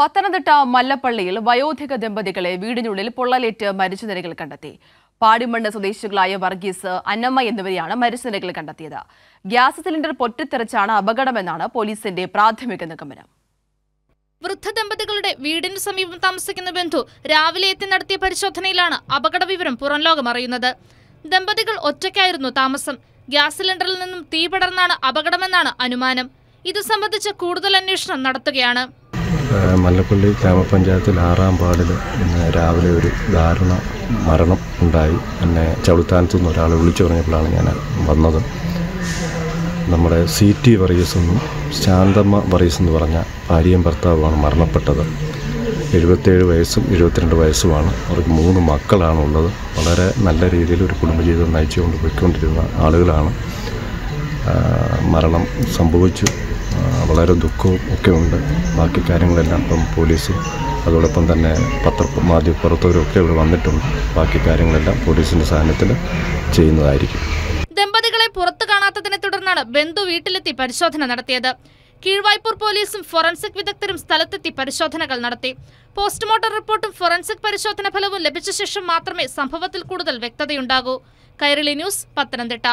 പത്തനംതിട്ട മല്ലപ്പള്ളിയിൽ വയോധിക ദമ്പതികളെ വീടിനുള്ളിൽ പൊള്ളലേറ്റ് മരിച്ച നിലയിൽ കണ്ടെത്തി പാടിമണ്ണ് സ്വദേശികളായ വർഗീസ് അന്നമ്മ എന്നിവരെയാണ് മരിച്ച നിലയിൽ കണ്ടെത്തിയത് ഗ്യാസ് സിലിണ്ടർ പൊട്ടിത്തെറിച്ചാണ് അപകടമെന്നാണ് പോലീസിന്റെ പ്രാഥമിക നിഗമനം വൃദ്ധ ദമ്പതികളുടെ വീടിന് സമീപം താമസിക്കുന്ന ബന്ധു രാവിലെ എത്തി നടത്തിയ പരിശോധനയിലാണ് അപകട വിവരം പുറം ലോകം അറിയുന്നത് ദമ്പതികൾ ഒറ്റയ്ക്കായിരുന്നു താമസം ഗ്യാസ് സിലിണ്ടറിൽ നിന്നും തീ പടർന്നാണ് അപകടമെന്നാണ് അനുമാനം ഇത് സംബന്ധിച്ച് കൂടുതൽ അന്വേഷണം നടത്തുകയാണ് ഏഹ് മല്ലപ്പള്ളി ഗ്രാമപഞ്ചായത്തിൽ ആറാം വാർഡിൽ ഇന്ന് രാവിലെ ഒരു ദാരുണ മരണം ഉണ്ടായി എന്നെ ചവിളിത്താനത്തു നിന്ന് ഒരാൾ വിളിച്ചു പറഞ്ഞപ്പോഴാണ് ഞാൻ വന്നത് നമ്മുടെ സി ടി വറീസ് എന്നും ശാന്തമ്മ വറീസ് എന്ന് പറഞ്ഞ ഭാര്യയും ഭർത്താവുമാണ് മരണപ്പെട്ടത് എഴുപത്തേഴ് വയസ്സും എഴുപത്തിരണ്ട് വയസ്സുമാണ് അവർക്ക് മൂന്ന് മക്കളാണ് ഉള്ളത് വളരെ നല്ല രീതിയിൽ ഒരു കുടുംബജീവിതം നയിച്ചുകൊണ്ട് പോയിക്കൊണ്ടിരുന്ന ആളുകളാണ് ആ, മരണം സംഭവിച്ചു ആ, വളരെ ദുഃഖവും ഒക്കെ ഉണ്ട് ബാക്കി കാര്യങ്ങളെല്ലാം ഇപ്പം പോലീസും അതോടൊപ്പം തന്നെ പത്ര മാധ്യമപ്രവർത്തകരും ഒക്കെ ഇവിടെ വന്നിട്ടുണ്ട് ബാക്കി കാര്യങ്ങളെല്ലാം പോലീസിൻ്റെ സാന്നിധ്യത്തിൽ ചെയ്യുന്നതായിരിക്കും ദമ്പതികളെ പുറത്തു കാണാത്തതിനെ തുടർന്നാണ് ബന്ധു വീട്ടിലെത്തി പരിശോധന നടത്തിയത് കീഴ്വായ്പൂർ പോലീസും ഫോറൻസിക് വിദഗ്ധരും സ്ഥലത്തെത്തി പരിശോധനകൾ നടത്തി പോസ്റ്റ്മോർട്ടം റിപ്പോർട്ടും ഫോറൻസിക് പരിശോധന ഫലവും ലഭിച്ച ശേഷം മാത്രമേ സംഭവത്തിൽ കൂടുതൽ വ്യക്തതയുണ്ടാകൂ കൈരളി ന്യൂസ് പത്തനംതിട്ട